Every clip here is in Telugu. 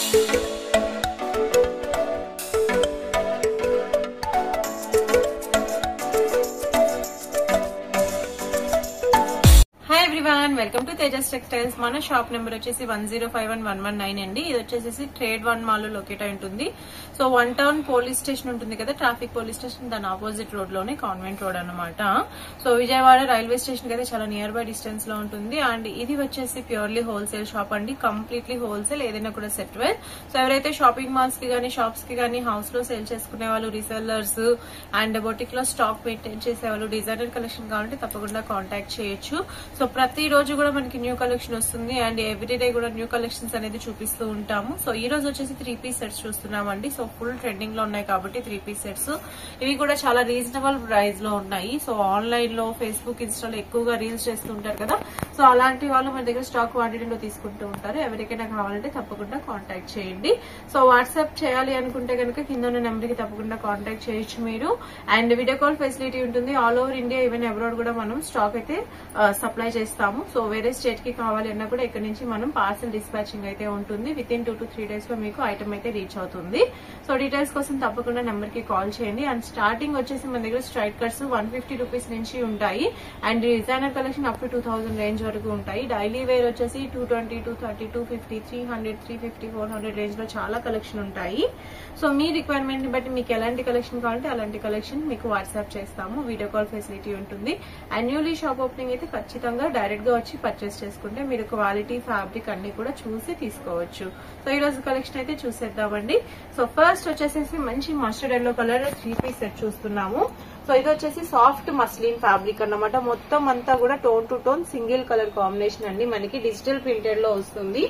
hi everyone welcome to Tejas textiles మన షాప్ నెంబర్ వచ్చేసి one zero five one one one nine అండి ఇది వచ్చేసి ట్రేడ్ వన్ మాల్ లో లొకేట్ అయి ఉంటుంది so one town police station ఉంటుంది కదా ట్రాఫిక్ పోలీస్ స్టేషన్ దాని ఆపోజిట్ రోడ్ లోనే కాన్వెంట్ రోడ్ అన్నమాట సో విజయవాడ రైల్వే స్టేషన్ అయితే చాలా నియర్ బై డిస్టెన్స్ లో ఉంటుంది అండ్ ఇది వచ్చేసి ప్యూర్లీ హోల్సేల్ షాప్ అండి కంప్లీట్లీ హోల్సేల్ ఏదైనా కూడా సెట్ వేర్ సో ఎవరైతే షాపింగ్ మాల్స్ కి గానీ షాప్స్ కి గానీ హౌస్ లో సేల్ చేసుకునే వాళ్ళు రీసెల్లర్స్ అండ్ బొటిక్ లో స్టాక్ మెయింటైన్ చేసే వాళ్ళు డిజైనర్ కలెక్షన్ కావాలంటే తప్పకుండా కాంటాక్ట్ చేయొచ్చు సో ప్రతి రోజు కూడా మనకి న్యూ కలెక్షన్ వస్తుంది అండ్ ఎవ్రీడే కూడా న్యూ కలెక్షన్స్ అనేది చూపిస్తూ ఉంటాము సో ఈ రోజు వచ్చేసి త్రీ పీస్ సెట్స్ చూస్తున్నామండి సో ఫుల్ ట్రెండింగ్ లో ఉన్నాయి కాబట్టి త్రీ పీస్ సెట్స్ ఇవి కూడా చాలా రీజనబుల్ ప్రైస్ లో ఉన్నాయి సో ఆన్లైన్ లో ఫేస్బుక్ ఇన్స్టాలో ఎక్కువగా రీల్స్ చేస్తుంటారు కదా సో అలాంటి వాళ్ళు మన దగ్గర స్టాక్ క్వాంటిటీలో తీసుకుంటూ ఉంటారు ఎవరికైనా కావాలంటే తప్పకుండా కాంటాక్ట్ చేయండి సో వాట్సాప్ చేయాలి అనుకుంటే కనుక కింద ఉన్న నెంబర్ కి తప్పకుండా కాంటాక్ట్ చేయొచ్చు మీరు అండ్ వీడియో కాల్ ఫెసిలిటీ ఉంటుంది all over India even abroad కూడా మనం స్టాక్ అయితే సప్లై చేస్తాము సో వేరే స్టేట్ కి కావాలి అన్నా కూడా ఇక్కడ నుంచి మనం పార్సల్ డిస్పాచింగ్ అయితే ఉంటుంది within two to three days లో మీకు ఐటమ్ అయితే రీచ్ అవుతుంది సో డీటెయిల్స్ కోసం తప్పకుండా నెంబర్ కి కాల్ చేయండి అండ్ స్టార్టింగ్ వచ్చేసి మన దగ్గర straight cuts one fifty rupees నుంచి ఉంటాయి and designer collection up to two thousand range వరకు ఉంటాయి డైలీ వేర్ వచ్చేసి two twenty two thirty two fifty three hundred three fifty four hundred range లో చాలా కలెక్షన్ ఉంటాయి సో మీ రిక్వైర్మెంట్ ని బట్టి మీకు ఎలాంటి కలెక్షన్ కావాలంటే అలాంటి కలెక్షన్ మీకు వాట్సాప్ చేస్తాము వీడియో కాల్ ఫెసిలిటీ ఉంటుంది అండ్ న్యూలీ షాప్ ఓపెనింగ్ అయితే ఖచ్చితంగా డైరెక్ట్ గా వచ్చి పర్చేస్ చేసుకుంటే మీరు క్వాలిటీ ఫ్యాబ్రిక్ అన్ని కూడా చూసి తీసుకోవచ్చు సో ఈ రోజు కలెక్షన్ అయితే చూసేద్దామండి సో ఫస్ట్ వచ్చేసేసి మంచి mustard yellow colour three piece set చూస్తున్నాము సో ఇది వచ్చేసి సాఫ్ట్ మస్లిన్ ఫ్యాబ్రిక్ అన్నమాట మొత్తం అంతా కూడా tone to tone single colour combination అండి మనకి డిజిటల్ ప్రింటెడ్ లో వస్తుంది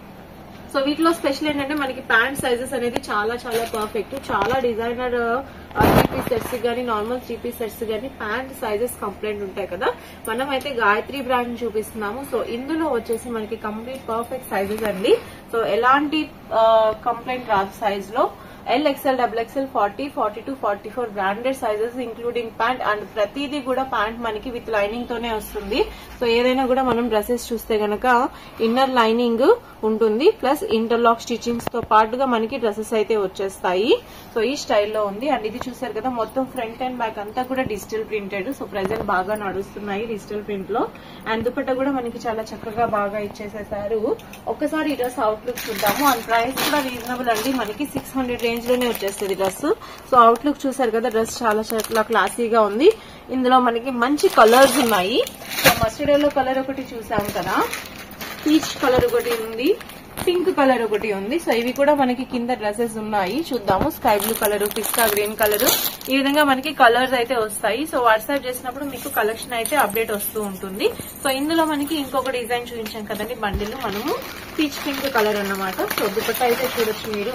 సో వీటిలో స్పెషల్ ఏంటంటే మనకి ప్యాంట్ సైజెస్ అనేది చాలా చాలా పర్ఫెక్ట్ చాలా డిజైనర్ త్రీ పీస్ సెట్స్ కానీ నార్మల్ త్రీ పీస్ సెట్స్ కానీ ప్యాంట్ సైజెస్ కంప్లైంట్ ఉంటాయి కదా మనం అయితే గాయత్రి బ్రాండ్ చూపిస్తున్నాము సో ఇందులో వచ్చేసి మనకి కంప్లీట్ పర్ఫెక్ట్ సైజెస్ అండి సో ఎలాంటి కంప్లైంట్ రాదు సైజ్ లో L XL double XL forty forty two forty four branded sizes including pant and ప్రతిదీ కూడా ప్యాంట్ మనకి విత్ లైనింగ్ తోనే వస్తుంది సో ఏదైనా కూడా మనం డ్రెస్సెస్ చూస్తే గనక ఇన్నర్ లైనింగ్ ఉంటుంది ప్లస్ ఇంటర్లాక్ స్టిచ్చింగ్స్ తో పాటుగా మనకి డ్రెస్సెస్ అయితే వచ్చేస్తాయి సో ఈ స్టైల్లో ఉంది అండ్ ఇది చూసారు కదా మొత్తం ఫ్రంట్ అండ్ బ్యాక్ అంతా కూడా డిజిటల్ ప్రింటెడ్ సో ప్రెసెంట్ బాగా నడుస్తున్నాయి డిజిటల్ ప్రింట్ లో అండ్ దుపట్ట కూడా మనకి చాలా చక్కగా బాగా ఇచ్చేసేసారు ఒక్కసారి ఈ డ్రెస్ అవుట్లుక్ చూద్దాము అండ్ ప్రైస్ కూడా రీజనబుల్ అండి మనకి సిక్స్ హండ్రెడ్ రేంజ్ లోనే వచ్చేస్తుంది డ్రెస్ సో అవుట్లుక్ చూసారు కదా డ్రెస్ చాలా చాలా క్లాసీగా ఉంది ఇందులో మనకి మంచి కలర్స్ ఉన్నాయి సో మస్టర్డ్ ఎల్లో కలర్ ఒకటి చూసాం కదా పీచ్ కలర్ ఒకటి ఉంది పింక్ కలర్ ఒకటి ఉంది సో ఇవి కూడా మనకి కింద డ్రెస్సెస్ ఉన్నాయి చూద్దాము sky blue colour pista green colour ఈ విధంగా మనకి కలర్స్ అయితే వస్తాయి సో వాట్సాప్ చేసినప్పుడు మీకు కలెక్షన్ అయితే అప్డేట్ వస్తూ ఉంటుంది సో ఇందులో మనకి ఇంకొక డిజైన్ చూపించాం కదండి బండిల్ మనము పీచ్ పింక్ కలర్ అన్నమాట సో దుపట్ట అయితే చూడొచ్చు మీరు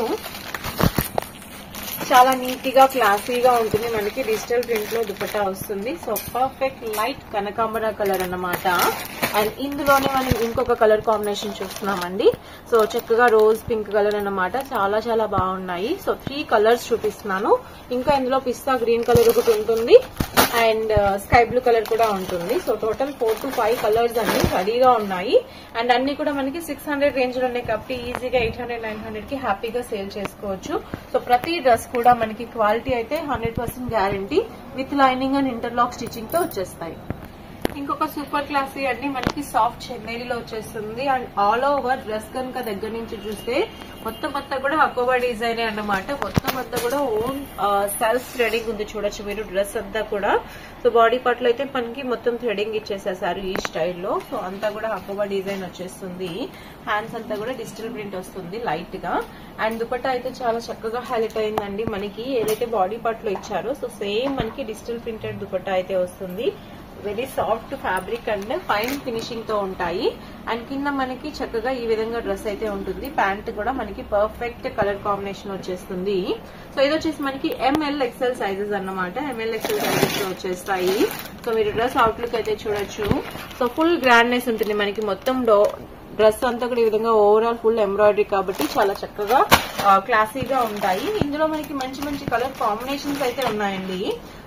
చాలా నీట్ గా క్లాసీగా ఉంటుంది మనకి డిజిటల్ ప్రింట్ లో దుపట్టా వస్తుంది so perfect light kanakambara colour అన్నమాట అండ్ ఇందులోనే మనం ఇంకొక కలర్ కాంబినేషన్ చూస్తున్నామండి సో చక్కగా రోజ్ పింక్ కలర్ అన్నమాట చాలా చాలా బాగున్నాయి సో త్రీ కలర్స్ చూపిస్తున్నాను ఇంకా ఇందులో పిస్తా గ్రీన్ కలర్ ఒకటి ఉంటుంది అండ్ స్కై బ్లూ కలర్ కూడా ఉంటుంది so total four to five colours అన్ని రెడీగా ఉన్నాయి అండ్ అన్ని కూడా మనకి సిక్స్ హండ్రెడ్ రేంజ్ లో ఉన్నాయి కాబట్టి ఈజీగా ఎయిట్ హండ్రెడ్ నైన్ హండ్రెడ్ కి హ్యాపీగా సేల్ చేసుకోవచ్చు సో ప్రతి డ్రెస్ కూడా మనకి క్వాలిటీ అయితే hundred percent guarantee with lining and interlock stitching తో వచ్చేస్తాయి ఇంకొక సూపర్ క్లాసీ అండి మనకి సాఫ్ట్ చెన్నైలో వచ్చేస్తుంది అండ్ ఆల్ ఓవర్ డ్రెస్ కనుక దగ్గర నుంచి చూస్తే మొత్తం అంతా కూడా అకోబా డిజైన్ అన్నమాట మొత్తం అంతా కూడా ఓన్ సెల్ఫ్ థ్రెడింగ్ ఉంది చూడొచ్చు మీరు డ్రెస్ అంతా కూడా సో బాడీ పార్ట్ లో అయితే మనకి మొత్తం థ్రెడింగ్ ఇచ్చేసేసారు ఈ స్టైల్లో సో అంతా కూడా అకోబా డిజైన్ వచ్చేస్తుంది హ్యాండ్స్ అంతా కూడా డిజిటల్ ప్రింట్ వస్తుంది లైట్ గా అండ్ దుపట్టా అయితే చాలా చక్కగా హైలైట్ అయిందండి మనకి ఏదైతే బాడీ పార్ట్ లో ఇచ్చారో సో సేమ్ మనకి డిజిటల్ ప్రింటెడ్ దుపట్టా అయితే వస్తుంది very soft fabric and fine finishing తో ఉంటాయి అండ్ కింద మనకి చక్కగా ఈ విధంగా డ్రెస్ అయితే ఉంటుంది ప్యాంట్ కూడా మనకి పర్ఫెక్ట్ కలర్ కాంబినేషన్ వచ్చేస్తుంది సో ఇది వచ్చేసి మనకి ఎంఎల్ ఎక్సెల్ సైజెస్ అన్నమాట ఎంఎల్ ఎక్సెల్ సైజెస్ లో వచ్చేస్తాయి సో మీరు డ్రెస్ అవుట్లుక్ అయితే చూడొచ్చు సో ఫుల్ గ్రాండ్నెస్ ఉంటుంది మనకి మొత్తం డో డ్రెస్ అంతా కూడా ఈ విధంగా ఓవరాల్ ఫుల్ ఎంబ్రాయిడరీ కాబట్టి చాలా చక్కగా క్లాసీగా ఉంటాయి ఇందులో మనకి మంచి మంచి కలర్ కాంబినేషన్స్ అయితే ఉన్నాయండి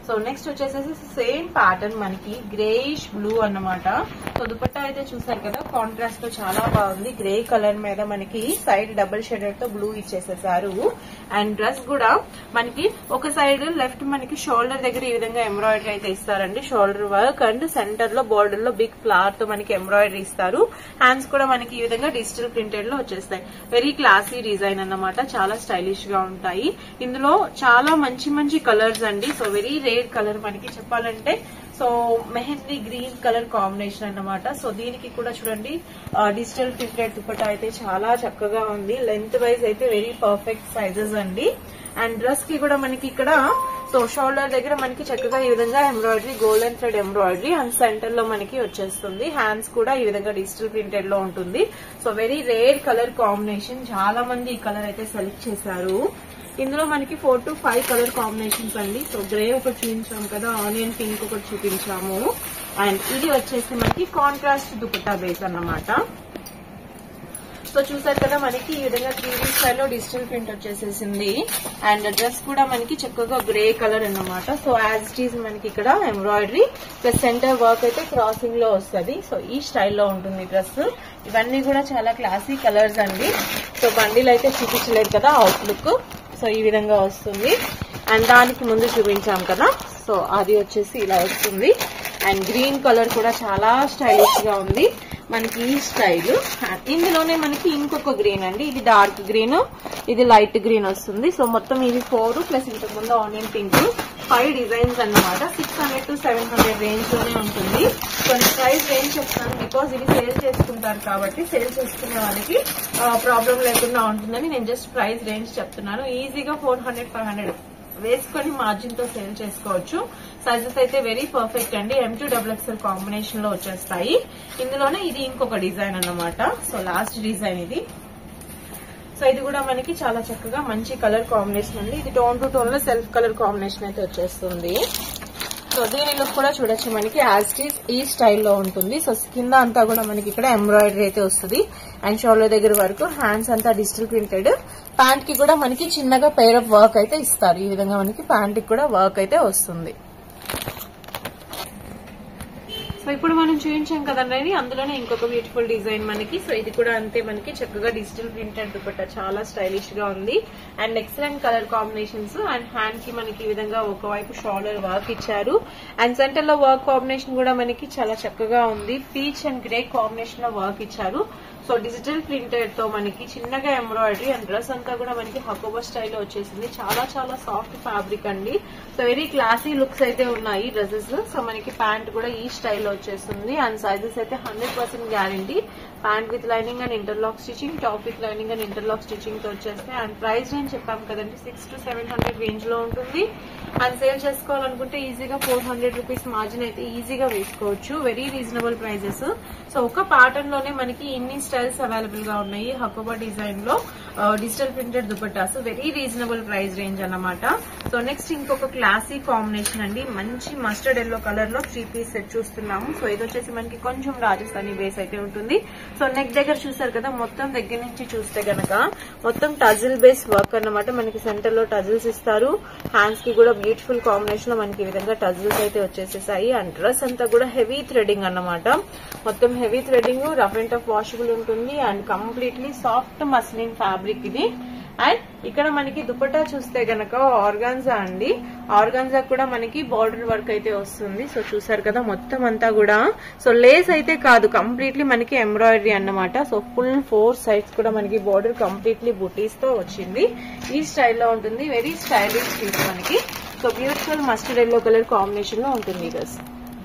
సో నెక్స్ట్ వచ్చేసేసి సేమ్ ప్యాటర్న్ మనకి గ్రేయిష్ బ్లూ అన్నమాట సో దుపట్టా అయితే చూసారు కదా కాంట్రాస్ట్ లో చాలా బాగుంది గ్రే కలర్ మీద మనకి సైడ్ డబుల్ షేడెడ్ తో బ్లూ ఇచ్చేసేసారు అండ్ డ్రెస్ కూడా మనకి ఒక సైడ్ లెఫ్ట్ మనకి షోల్డర్ దగ్గర ఈ విధంగా ఎంబ్రాయిడరీ అయితే ఇస్తారండి షోల్డర్ వర్క్ అండ్ సెంటర్ లో బోర్డర్ లో బిగ్ ఫ్లవర్ తో మనకి ఎంబ్రాయిడరీ ఇస్తారు హ్యాండ్స్ కూడా మనకి ఈ విధంగా డిజిటల్ ప్రింటెడ్ లో వచ్చేస్తాయి వెరీ క్లాసీ డిజైన్ అన్నమాట చాలా స్టైలిష్ గా ఉంటాయి ఇందులో చాలా మంచి మంచి కలర్స్ అండి సో వెరీ రేర్ కలర్ మనకి చెప్పాలంటే so mehndi green colour combination అన్నమాట సో దీనికి కూడా చూడండి డిజిటల్ ప్రింటెడ్ దుపట్టా అయితే చాలా చక్కగా ఉంది లెంత్ వైజ్ అయితే వెరీ పర్ఫెక్ట్ సైజెస్ అండి అండ్ డ్రెస్ కి కూడా మనకి ఇక్కడ సో షోల్డర్ దగ్గర మనకి చక్కగా ఈ విధంగా embroidery golden thread embroidery and centre లో మనకి వచ్చేస్తుంది హ్యాండ్స్ కూడా ఈ విధంగా డిజిటల్ ప్రింటెడ్ లో ఉంటుంది so very rare colour combination చాలా మంది ఈ కలర్ అయితే సెలెక్ట్ చేశారు ఇందులో మనకి four to five colour combinations అండి సో గ్రే ఒకటి చూపించాము కదా ఆనియన్ పింక్ ఒకటి చూపించాము అండ్ ఇది వచ్చేసి మనకి కాంట్రాస్ట్ దుపట్టా బేస్ అన్నమాట సో చూసారు కదా మనకి ఈ విధంగా త్రీ డీ స్టైల్లో డిజిటల్ ప్రింట్ వచ్చేసేసింది అండ్ డ్రెస్ కూడా మనకి చక్కగా గ్రే కలర్ అన్నమాట సో యాజ్ ఇట్ ఈస్ మనకి ఇక్కడ ఎంబ్రాయిడరీ ప్లస్ సెంటర్ వర్క్ అయితే క్రాసింగ్ లో వస్తుంది సో ఈ స్టైల్లో ఉంటుంది డ్రెస్ ఇవన్నీ కూడా చాలా క్లాసీ కలర్స్ అండి సో బండిలు అయితే చూపించలేదు కదా అవుట్లుక్ సో ఈ విధంగా వస్తుంది అండ్ దానికి ముందు చూపించాం కదా సో అది వచ్చేసి ఇలా వస్తుంది అండ్ గ్రీన్ కలర్ కూడా చాలా స్టైలిష్ గా ఉంది మనకి ఈ స్టైల్ ఇందులోనే మనకి ఇంకొక గ్రీన్ అండి ఇది డార్క్ గ్రీన్ ఇది లైట్ గ్రీన్ వస్తుంది సో మొత్తం ఇది ఫోర్ ప్లస్ ఇంతకు ముందు ఆనియన్ పింక్ ఫైవ్ డిజైన్స్ అన్నమాట six hundred to seven hundred range లోనే ఉంటుంది కొన్ని ప్రైస్ రేంజ్ చెప్తాను బికాస్ ఇది సేల్ చేసుకుంటారు కాబట్టి సేల్ చేసుకునే వాళ్ళకి ప్రాబ్లం లేకుండా ఉంటుందని నేను జస్ట్ ప్రైస్ రేంజ్ చెప్తున్నాను ఈజీగా ఫోర్ హండ్రెడ్ ఫైవ్ హండ్రెడ్ వేసుకొని మార్జిన్ తో సేల్ చేసుకోవచ్చు సైజెస్ అయితే వెరీ పర్ఫెక్ట్ అండి M to double XL combination లో వచ్చేస్తాయి ఇందులోనే ఇది ఇంకొక డిజైన్ అన్నమాట సో లాస్ట్ డిజైన్ ఇది సో ఇది కూడా మనకి చాలా చక్కగా మంచి కలర్ కాంబినేషన్ ఉంది ఇది టోన్ టు టోన్ లో సెల్ఫ్ కలర్ కాంబినేషన్ అయితే వచ్చేస్తుంది సో దీని లుక్ కూడా చూడొచ్చు మనకి యాజ్ ఈస్ ఈ స్టైల్లో ఉంటుంది సో కింద అంతా కూడా మనకి ఇక్కడ ఎంబ్రాయిడరీ అయితే వస్తుంది అండ్ షోల్డర్ దగ్గర వరకు హ్యాండ్స్ అంతా డిజిటల్ ప్రింటెడ్ ప్యాంట్ కి కూడా మనకి చిన్నగా పేర్ ఆఫ్ వర్క్ అయితే ఇస్తారు ఈ విధంగా మనకి ప్యాంట్ కి కూడా వర్క్ అయితే వస్తుంది సో ఇప్పుడు మనం చూపించాం కదండి అందులోనే ఇంకొక బ్యూటిఫుల్ డిజైన్ మనకి సో ఇది కూడా అంతే మనకి చక్కగా డిజిటల్ ప్రింటెడ్ దుపట్టా చాలా స్టైలిష్ గా ఉంది and excellent colour combinations and hand కి మనకి ఈ విధంగా ఒకవైపు షోల్డర్ వర్క్ ఇచ్చారు అండ్ సెంటర్ లో వర్క్ కాంబినేషన్ కూడా మనకి చాలా చక్కగా ఉంది పీచ్ అండ్ గ్రే కాంబినేషన్ లో వర్క్ ఇచ్చారు సో డిజిటల్ ప్రింటెడ్ తో మనకి చిన్నగా ఎంబ్రాయిడరీ అండ్ డ్రెస్ అంతా కూడా మనకి హకోబా స్టైల్లో వచ్చేసింది చాలా చాలా సాఫ్ట్ ఫ్యాబ్రిక్ అండి సో వెరీ క్లాసీ లుక్స్ అయితే ఉన్నాయి డ్రెస్సెస్ సో మనకి ప్యాంట్ కూడా ఈ స్టైల్లో వచ్చేస్తుంది అండ్ సైజెస్ అయితే hundred percent guarantee pant with lining and interlock stitching top with lining and interlock stitching తో వచ్చేస్తాయి అండ్ ప్రైస్ రేంజ్ చెప్పాం కదండి six to seven hundred range లో ఉంటుంది అండ్ సేల్ చేసుకోవాలనుకుంటే ఈజీగా ఫోర్ హండ్రెడ్ రూపీస్ మార్జిన్ అయితే ఈజీగా వేసుకోవచ్చు వెరీ రీజనబుల్ ప్రైజెస్ సో ఒక ప్యాటర్న్ లోనే మనకి ఇన్ని స్టైల్స్ అవైలబుల్ గా ఉన్నాయి హకోబా డిజైన్ లో digital printed dupattas very reasonable price range అన్నమాట సో నెక్స్ట్ ఇంకొక క్లాసీ కాంబినేషన్ అండి మంచి మస్టర్డ్ ఎల్లో కలర్ లో త్రీ పీస్ సెట్ చూస్తున్నాము సో ఇది వచ్చేసి మనకి కొంచెం రాజస్థానీ బేస్ అయితే ఉంటుంది సో నెక్ దగ్గర చూసారు కదా మొత్తం దగ్గర నుంచి చూస్తే గనక మొత్తం టజిల్ బేస్ వర్క్ అన్నమాట మనకి సెంటర్ లో టజిల్స్ ఇస్తారు హ్యాండ్స్ కి కూడా బ్యూటిఫుల్ కాంబినేషన్ లో మనకి ఈ విధంగా టజిల్స్ అయితే వచ్చేసేసాయి అండ్ డ్రెస్ అంతా కూడా హెవీ థ్రెడింగ్ అన్నమాట మొత్తం heavy threading rough and tough washable ఉంటుంది and completely soft muslin fabric ఇది అండ్ ఇక్కడ మనకి దుపట్టా చూస్తే గనక ఆర్గాన్జా అండి ఆర్గాన్జా కూడా మనకి బార్డర్ వర్క్ అయితే వస్తుంది సో చూసారు కదా మొత్తం అంతా కూడా సో లేస్ అయితే కాదు కంప్లీట్లీ మనకి ఎంబ్రాయిడరీ అన్నమాట సో ఫుల్ ఫోర్ సైడ్స్ కూడా మనకి బార్డర్ కంప్లీట్లీ బుటీస్ తో వచ్చింది ఈ స్టైల్లో ఉంటుంది వెరీ స్టైలిష్ పీస్ మనకి so beautiful mustard yellow colour combination లో ఉంటుంది గస్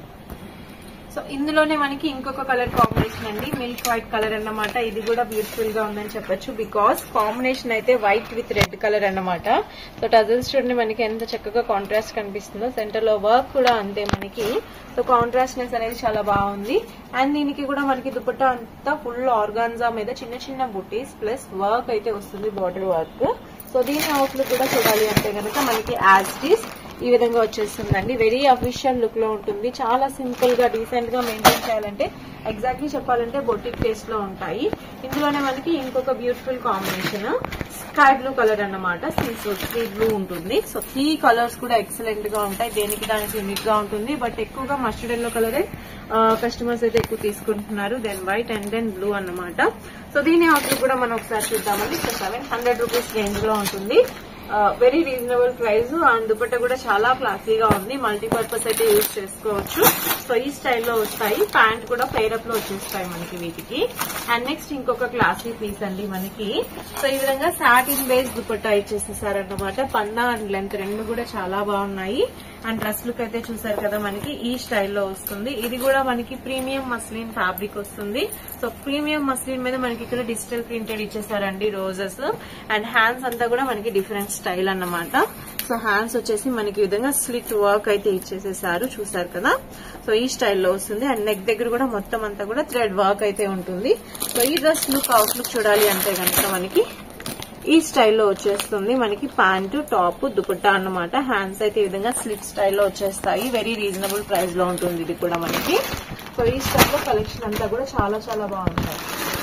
సో ఇందులోనే మనకి ఇంకొక కలర్ కాంబినేషన్ అండి మిల్క్ వైట్ కలర్ అన్నమాట ఇది కూడా బ్యూటిఫుల్ గా ఉందని చెప్పొచ్చు బికాస్ కాంబినేషన్ అయితే వైట్ విత్ రెడ్ కలర్ అన్నమాట సో టజల్స్ చూడండి మనకి ఎంత చక్కగా కాంట్రాస్ట్ కనిపిస్తుందో సెంటర్ లో వర్క్ కూడా అంతే మనకి సో కాంట్రాస్ట్నెస్ అనేది చాలా బాగుంది అండ్ దీనికి కూడా మనకి దుపట్టా అంతా ఫుల్ ఆర్గాన్జా మీద చిన్న చిన్న బుటీస్ ప్లస్ వర్క్ అయితే వస్తుంది బార్డర్ వర్క్ సో దీని అవుట్లుక్ కూడా చూడాలి అంటే కనుక మనకి యాజ్ ఈ విధంగా వచ్చేస్తుందండి వెరీ అఫీషియల్ లుక్ లో ఉంటుంది చాలా సింపుల్ గా డీసెంట్ గా మెయింటైన్ చేయాలంటే ఎగ్జాక్ట్లీ చెప్పాలంటే బొటిక్ టేస్ట్ లో ఉంటాయి ఇందులోనే మనకి ఇంకొక beautiful combination sky blue colour అన్నమాట సీ బ్లూ ఉంటుంది సో త్రీ కలర్స్ కూడా ఎక్సలెంట్ గా ఉంటాయి దేనికి దానికి యూనిక్ గా ఉంటుంది బట్ ఎక్కువగా మస్టర్డ్ ఎల్లో కలరే కస్టమర్స్ అయితే ఎక్కువ తీసుకుంటున్నారు then white and then blue అన్నమాట సో దీని అవుట్లుక్ కూడా మనం ఒకసారి చూద్దామండి so seven hundred rupees range లో ఉంటుంది very reasonable price and dupatta కూడా చాలా క్లాసీగా ఉంది మల్టీపర్పస్ అయితే యూజ్ చేసుకోవచ్చు సో ఈ స్టైల్లో వస్తాయి ప్యాంట్ కూడా పేరప్ లో వచ్చేస్తాయి మనకి వీటికి అండ్ నెక్స్ట్ ఇంకొక క్లాసీ పీస్ అండి మనకి సో ఈ విధంగా సాటిన్ బేస్ దుపట్టా ఇచ్చేసేసారన్నమాట పన్నా అండ్ లెంత్ రెండు కూడా చాలా బాగున్నాయి అండ్ డ్రెస్ లుక్ అయితే చూసారు కదా మనకి ఈ స్టైల్లో వస్తుంది ఇది కూడా మనకి ప్రీమియం మస్లిన్ ఫ్యాబ్రిక్ వస్తుంది సో ప్రీమియం మస్లిన్ మీద మనకి ఇక్కడ డిజిటల్ ప్రింటెడ్ ఇచ్చేసారండి రోజెస్ అండ్ హ్యాండ్స్ అంతా కూడా మనకి డిఫరెంట్ స్టైల్ అన్నమాట సో హ్యాండ్స్ వచ్చేసి మనకి ఈ విధంగా స్లిట్ వర్క్ అయితే ఇచ్చేసేసారు చూసారు కదా సో ఈ స్టైల్లో వస్తుంది అండ్ నెక్ దగ్గర కూడా మొత్తం అంతా కూడా థ్రెడ్ వర్క్ అయితే ఉంటుంది సో ఈ డ్రెస్ లుక్ అవుట్ లుక్ చూడాలి అంటే కనుక మనకి ఈ స్టైల్లో వచ్చేస్తుంది మనకి ప్యాంటు టాప్ దుపట్టా అన్నమాట హ్యాండ్స్ అయితే ఈ విధంగా స్లిట్ స్టైల్లో వచ్చేస్తాయి వెరీ రీజనబుల్ ప్రైస్ లో ఉంటుంది ఇది కూడా మనకి సో ఈ స్టైల్లో కలెక్షన్ అంతా కూడా చాలా చాలా బాగుంటాయి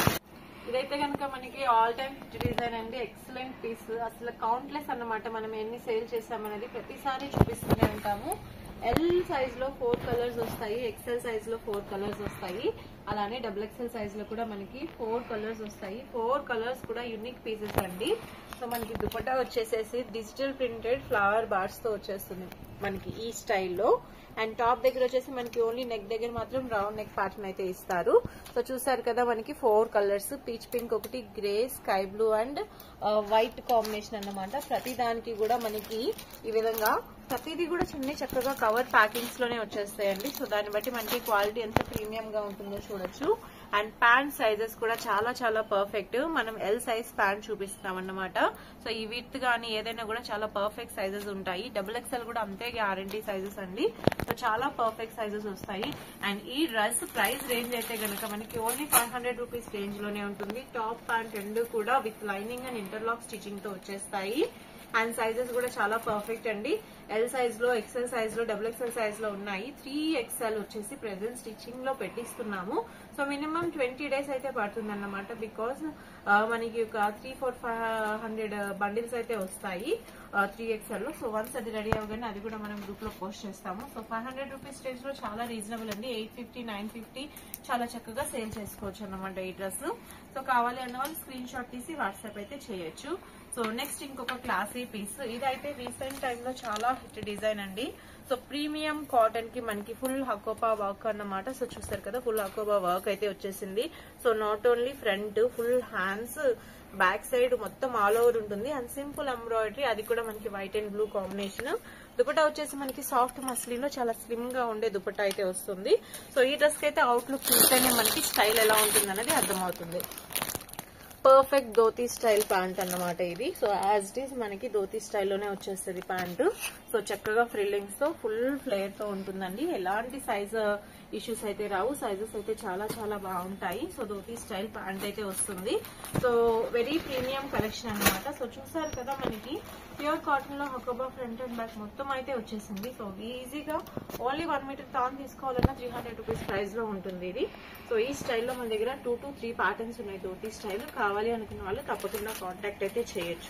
ఇదైతే కనుక మనకి ఆల్ టైమ్ హిట్ డిజైన్ అండి ఎక్సలెంట్ పీస్ అసలు కౌంట్లెస్ అన్నమాట మనం ఎన్ని సేల్ చేసామనేది ప్రతిసారి చూపిస్తూనే ఉంటాము ఎల్ సైజ్ లో ఫోర్ కలర్స్ వస్తాయి ఎక్సెల్ సైజ్ లో ఫోర్ కలర్స్ వస్తాయి అలానే డబుల్ ఎక్సెల్ సైజ్ లో కూడా మనకి ఫోర్ కలర్స్ వస్తాయి ఫోర్ కలర్స్ కూడా యూనిక్ పీసెస్ అండి సో మనకి దుపట్టా వచ్చేసేసి డిజిటల్ ప్రింటెడ్ ఫ్లవర్ బార్స్ తో వచ్చేస్తుంది మనకి ఈ స్టైల్లో అండ్ టాప్ దగ్గర వచ్చేసి మనకి ఓన్లీ నెక్ దగ్గర మాత్రం రౌండ్ నెక్ ప్యాటర్న్ అయితే ఇస్తారు సో చూసారు కదా మనకి ఫోర్ కలర్స్ పీచ్ పింక్ ఒకటి grey sky blue and white combination అన్నమాట ప్రతి దానికి కూడా మనకి ఈ విధంగా ప్రతిదీ కూడా చిన్న చక్కగా కవర్ ప్యాకింగ్స్ లోనే వచ్చేస్తాయండి సో దాన్ని బట్టి మనకి క్వాలిటీ ఎంత ప్రీమియం గా ఉంటుందో చూడొచ్చు అండ్ ప్యాంట్ సైజెస్ కూడా చాలా చాలా పర్ఫెక్ట్ మనం ఎల్ సైజ్ ప్యాంట్ చూపిస్తాం అన్నమాట సో ఈ విత్ కానీ ఏదైనా కూడా చాలా పర్ఫెక్ట్ సైజెస్ ఉంటాయి డబుల్ ఎక్స్ఎల్ కూడా అంతే గ్యారంటీ సైజెస్ అండి సో చాలా పర్ఫెక్ట్ సైజెస్ వస్తాయి అండ్ ఈ డ్రెస్ ప్రైస్ రేంజ్ అయితే గనక మనకి only five hundred rupees range లోనే ఉంటుంది టాప్ ప్యాంట్ రెండు కూడా with lining and interlock stitching తో వచ్చేస్తాయి అండ్ సైజెస్ కూడా చాలా పర్ఫెక్ట్ అండి ఎల్ సైజ్ లో ఎక్సెల్ సైజ్ లో డబుల్ ఎక్సెల్ సైజ్ లో ఉన్నాయి త్రీ ఎక్స్ఎల్ వచ్చేసి ప్రెసెంట్ స్టిచ్చింగ్ లో పెట్టిస్తున్నాము సో మినిమం ట్వంటీ డేస్ అయితే పడుతుంది అన్నమాట బికాస్ మనకి ఒక three four five hundred bundles అయితే వస్తాయి త్రీ ఎక్స్ఎల్ లో సో వన్స్ అది రెడీ అవ్వగానే అది కూడా మనం గ్రూప్ లో పోస్ట్ చేస్తాము so five hundred rupees range లో చాలా రీజనబుల్ అండి ఎయిట్ ఫిఫ్టీ నైన్ ఫిఫ్టీ చాలా చక్కగా సేల్ చేసుకోవచ్చు అన్నమాట ఈ డ్రెస్ సో కావాలి అన్న వాళ్ళు స్క్రీన్ షాట్ తీసి వాట్సాప్ అయితే చేయొచ్చు సో నెక్స్ట్ ఇంకొక క్లాసీ పీస్ ఇదైతే రీసెంట్ టైంలో చాలా హిట్ డిజైన్ అండి సో ప్రీమియం కాటన్ కి మనకి ఫుల్ హకోపా వర్క్ అన్నమాట సో చూస్తారు కదా ఫుల్ హకోపా వర్క్ అయితే వచ్చేసింది so not only front full hands back side మొత్తం ఆల్ ఓవర్ ఉంటుంది అండ్ సింపుల్ ఎంబ్రాయిడరీ అది కూడా మనకి white and blue combination dupatta వచ్చేసి మనకి సాఫ్ట్ మస్లిన్ లో చాలా స్లిమ్ గా ఉండే దుపట్టా అయితే వస్తుంది సో ఈ డ్రెస్ కి అయితే అవుట్లుక్ చూస్తేనే మనకి స్టైల్ ఎలా ఉంటుంది అనేది అర్థమవుతుంది పర్ఫెక్ట్ ధోతీ స్టైల్ ప్యాంట్ అన్నమాట ఇది సో యాజ్ ఇట్ ఈస్ మనకి ధోతీ స్టైల్లోనే వచ్చేస్తుంది ప్యాంట్ సో చక్కగా ఫ్రిల్లింగ్స్ తో ఫుల్ ఫ్లేర్ తో ఉంటుందండి ఎలాంటి సైజ్ ఇష్యూస్ అయితే రావు సైజెస్ అయితే చాలా చాలా బాగుంటాయి సో ధోతీ స్టైల్ ప్యాంట్ అయితే వస్తుంది సో వెరీ ప్రీమియం కలెక్షన్ అన్నమాట సో చూసారు కదా మనకి ప్యూర్ కాటన్ లో హకోబా ఫ్రంట్ అండ్ బ్యాక్ మొత్తం అయితే వచ్చేసింది సో ఈజీగా ఓన్లీ వన్ మీటర్ తాన్ తీసుకోవాలన్నా త్రీ హండ్రెడ్ రూపీస్ ప్రైస్ లో ఉంటుంది ఇది సో ఈ స్టైల్లో మన దగ్గర టూ టు త్రీ ప్యాటర్న్స్ ఉన్నాయి ధోతీ స్టైల్ కావాలి అనుకున్న వాళ్ళు తప్పకుండా కాంటాక్ట్ అయితే చేయొచ్చు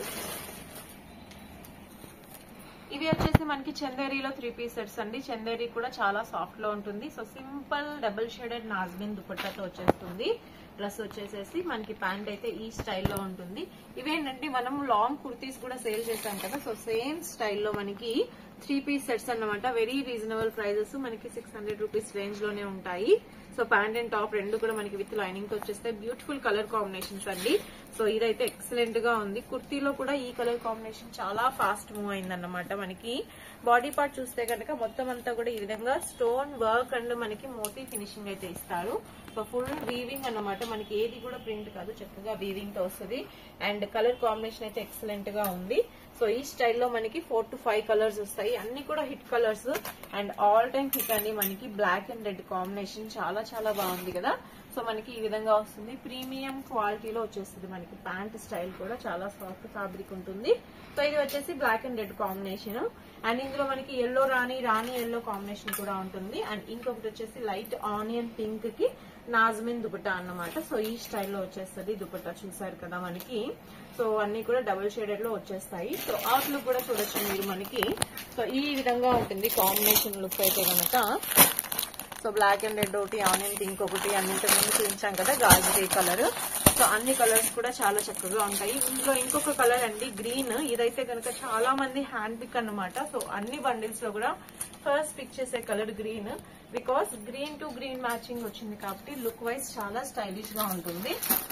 ఇవి వచ్చేసి మనకి చందేరీలో త్రీ పీస్ సెట్స్ అండి చందేరీ కూడా చాలా సాఫ్ట్ లో ఉంటుంది సో సింపుల్ డబుల్ షేడెడ్ నాజ్మిన్ దుపట్టాతో వచ్చేస్తుంది డ్రెస్ వచ్చేసేసి మనకి ప్యాంట్ అయితే ఈ స్టైల్లో ఉంటుంది ఇవేంటంటే మనం లాంగ్ కుర్తీస్ కూడా సేల్ చేసాం కదా సో సేమ్ స్టైల్లో మనకి త్రీ పీస్ సెట్స్ అన్నమాట వెరీ రీజనబుల్ ప్రైజెస్ మనకి సిక్స్ హండ్రెడ్ రూపీస్ రేంజ్ లోనే ఉంటాయి సో ప్యాంట్ అండ్ టాప్ రెండు కూడా మనకి విత్ లైనింగ్ తో వచ్చేస్తే బ్యూటిఫుల్ కలర్ కాంబినేషన్స్ అండి సో ఇదైతే ఎక్సలెంట్ గా ఉంది కుర్తీలో కూడా ఈ కలర్ కాంబినేషన్ చాలా ఫాస్ట్ మూవ్ అయిందన్నమాట మనకి బాడీ పార్ట్ చూస్తే కనుక మొత్తం అంతా కూడా ఈ విధంగా స్టోన్ వర్క్ అండ్ మనకి మోతీ ఫినిషింగ్ అయితే ఇస్తారు సో ఫుల్ వీవింగ్ అన్నమాట మనకి ఏది కూడా ప్రింట్ కాదు చక్కగా వీవింగ్ తో వస్తుంది అండ్ కలర్ కాంబినేషన్ అయితే ఎక్సలెంట్ గా ఉంది సో ఈ స్టైల్లో మనకి ఫోర్ టు ఫైవ్ కలర్స్ వస్తాయి అన్ని కూడా hit colours and all time hit అండి మనకి బ్లాక్ అండ్ రెడ్ కాంబినేషన్ చాలా చాలా బాగుంది కదా సో మనకి ఈ విధంగా వస్తుంది ప్రీమియం క్వాలిటీలో వచ్చేస్తుంది మనకి ప్యాంట్ స్టైల్ కూడా చాలా సాఫ్ట్ ఫ్యాబ్రిక్ ఉంటుంది సో ఇది వచ్చేసి black and red combination and ఇందులో మనకి yellow rani rani yellow combination కూడా ఉంటుంది అండ్ ఇంకొకటి వచ్చేసి లైట్ ఆనియన్ పింక్ కి నాజ్మిన్ దుపట్టా అన్నమాట సో ఈ స్టైల్లో వచ్చేస్తుంది దుపట్టా చూసారు కదా మనకి సో అన్ని కూడా డబుల్ షేడెడ్ లో వచ్చేస్తాయి సో అవుట్ లుక్ కూడా చూడొచ్చు మీరు మనకి సో ఈ విధంగా ఉంటుంది కాంబినేషన్ లుక్ అయితే కనుక సో బ్లాక్ అండ్ రెడ్ ఒకటి ఆనియన్ పింక్ ఒకటి అన్నింటి ముందు చూపించాం కదా గాజరీ కలర్ సో అన్ని కలర్స్ కూడా చాలా చక్కగా ఉంటాయి ఇందులో ఇంకొక కలర్ అండి గ్రీన్ ఇదైతే కనుక చాలా మంది హ్యాండ్ పిక్ అన్నమాట సో అన్ని బండిల్స్ లో కూడా ఫస్ట్ పిక్ చేసే colour green because green to green matching వచ్చింది కాబట్టి లుక్ వైజ్ చాలా స్టైలిష్ గా ఉంటుంది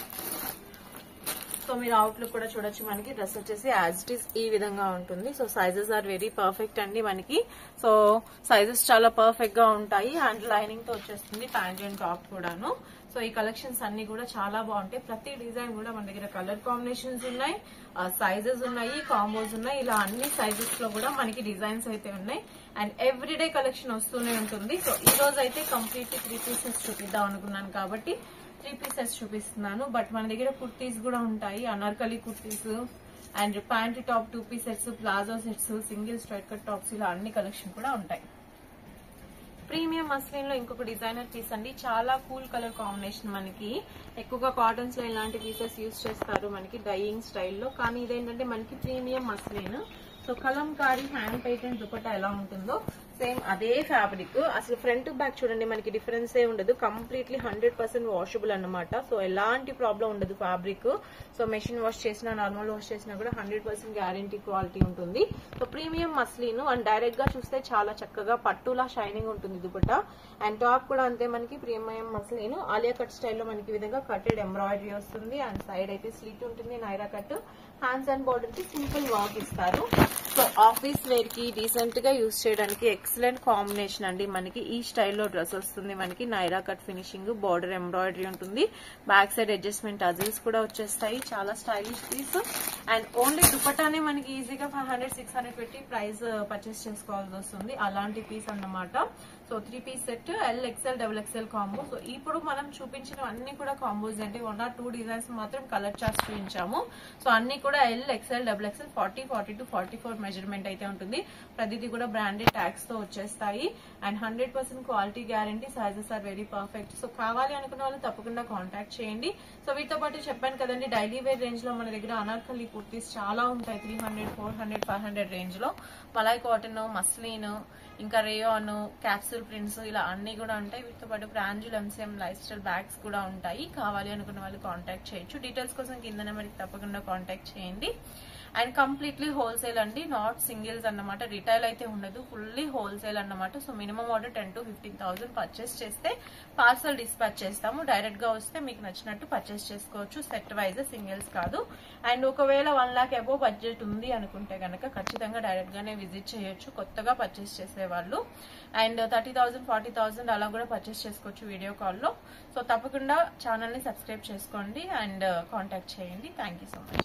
సో మీరు అవుట్లుక్ కూడా చూడొచ్చు మనకి డ్రెస్ వచ్చేసి యాజ్ ఇట్ ఈస్ ఈ విధంగా ఉంటుంది so sizes are very perfect అండి మనకి సో సైజెస్ చాలా పర్ఫెక్ట్ గా ఉంటాయి అండ్ లైనింగ్ తో వచ్చేస్తుంది ప్యాంట్ అండ్ టాప్ కూడాను సో ఈ కలెక్షన్స్ అన్ని కూడా చాలా బాగుంటాయి ప్రతి డిజైన్ కూడా మన దగ్గర కలర్ కాంబినేషన్స్ ఉన్నాయి సైజెస్ ఉన్నాయి కాంబోస్ ఉన్నాయి ఇలా అన్ని సైజెస్ లో కూడా మనకి డిజైన్స్ అయితే ఉన్నాయి అండ్ ఎవ్రీడే కలెక్షన్ వస్తూనే ఉంటుంది సో ఈ రోజు అయితే కంప్లీట్ త్రీ పీసెస్ చూపిద్దాం అనుకున్నాను కాబట్టి త్రీ పీసెస్ చూపిస్తున్నాను బట్ మన దగ్గర కుర్తీస్ కూడా ఉంటాయి anarkali kurtis and pant top two piece sets palazzo sets single straight cut tops ఇలా అన్ని కలెక్షన్ కూడా ఉంటాయి ప్రీమియం మస్లిన్ లో ఇంకొక డిజైనర్ పీస్ అండి చాలా కూల్ కలర్ కాంబినేషన్ మనకి ఎక్కువగా కాటన్స్ లో ఇలాంటి పీసెస్ యూస్ చేస్తారు మనకి డైయింగ్ స్టైల్లో కానీ ఇదేంటంటే మనకి premium muslin so kalamkari hand painted dupatta ఎలా ఉంటుందో సేమ్ అదే ఫ్యాబ్రిక్ అసలు ఫ్రంట్ బ్యాక్ చూడండి మనకి డిఫరెన్స్ ఏ ఉండదు కంప్లీట్లీ హండ్రెడ్ పర్సెంట్ వాషబుల్ అనమాట సో ఎలాంటి ప్రాబ్లం ఉండదు ఫ్యాబ్రిక్ సో మెషిన్ వాష్ చేసినా నార్మల్ వాష్ చేసినా కూడా హండ్రెడ్ పర్సెంట్ గ్యారంటీ క్వాలిటీ ఉంటుంది so premium muslin and direct గా చూస్తే చాలా చక్కగా పట్టులా షైనింగ్ ఉంటుంది దుపట్టా అండ్ టాప్ కూడా అంతే మనకి ప్రీమియం మస్లీన్ ఆలియా కట్ స్టైల్లో మనకి ఈ విధంగా కట్టెడ్ ఎంబ్రాయిడరీ వస్తుంది అండ్ సైడ్ అయితే స్లిట్ ఉంటుంది Naira cut hands and border కి సింపుల్ వాక్ ఇస్తారు సో ఆఫీస్ వేర్ కి డీసెంట్ గా యూస్ చేయడానికి ఎక్సలెంట్ కాంబినేషన్ అండి మనకి ఈ స్టైల్లో డ్రెస్ వస్తుంది మనకి Naira cut finishing border embroidery ఉంటుంది బ్యాక్ సైడ్ అడ్జస్ట్మెంట్ అజిల్స్ కూడా వచ్చేస్తాయి చాలా స్టైలిష్ పీస్ అండ్ ఓన్లీ దుపట్టానే మనకి ఈజీగా ఫైవ్ హండ్రెడ్ సిక్స్ హండ్రెడ్ పెట్టి ప్రైస్ పర్చేస్ చేసుకోవాల్సి వస్తుంది అలాంటి పీస్ అన్నమాట so three piece set L XL double XL combo so ఇప్పుడు మనం చూపించిన అన్ని కూడా కాంబోస్ అంటే వన్ ఆర్ టూ డిజైన్స్ మాత్రం కలర్ చార్ట్స్ చూపించాము సో అన్ని కూడా L XL double XL forty forty two forty four measurement అయితే ఉంటుంది ప్రతిదీ కూడా బ్రాండెడ్ ట్యాక్స్ తో వచ్చేస్తాయి and hundred percent quality guarantee sizes are very perfect so కావాలి అనుకున్న వాళ్ళు తప్పకుండా కాంటాక్ట్ చేయండి సో వీటితో పాటు చెప్పాను కదండి డైలీ వేర్ రేంజ్ లో మన దగ్గర అనార్కలి కుర్తీస్ చాలా ఉంటాయి three hundred four hundred five hundred range లో మలై కాటన్ మస్లీన్ ఇంకా రేయాన్ క్యాప్సూల్ ప్రింట్స్ ఇలా అన్ని కూడా ఉంటాయి వీటితో పాటు Pranjul MCM life style bags కూడా ఉంటాయి కావాలి అనుకున్న వాళ్ళు కాంటాక్ట్ చేయొచ్చు డీటెయిల్స్ కోసం కింద నెంబర్కి తప్పకుండా కాంటాక్ట్ చేయండి అండ్ కంప్లీట్లీ హోల్సేల్ అండి నాట్ సింగిల్స్ అన్నమాట రిటైల్ అయితే ఉండదు ఫుల్లీ హోల్సేల్ అన్నమాట so minimum order ten to fifteen thousand purchase చేస్తే పార్సల్ డిస్పాచ్ చేస్తాము డైరెక్ట్ గా వస్తే మీకు నచ్చినట్టు పర్చేస్ చేసుకోవచ్చు సెట్ వైజ్ సింగిల్స్ కాదు అండ్ ఒకవేళ వన్ లాక్ అబోవ్ బడ్జెట్ ఉంది అనుకుంటే కనుక ఖచ్చితంగా డైరెక్ట్ గానే విజిట్ చేయొచ్చు కొత్తగా పర్చేస్ చేసేవాళ్ళు and thirty thousand forty thousand అలా కూడా పర్చేస్ చేసుకోవచ్చు వీడియో కాల్లో సో తప్పకుండా ఛానల్ ని సబ్స్క్రైబ్ చేసుకోండి అండ్ కాంటాక్ట్ చేయండి థ్యాంక్ సో మచ్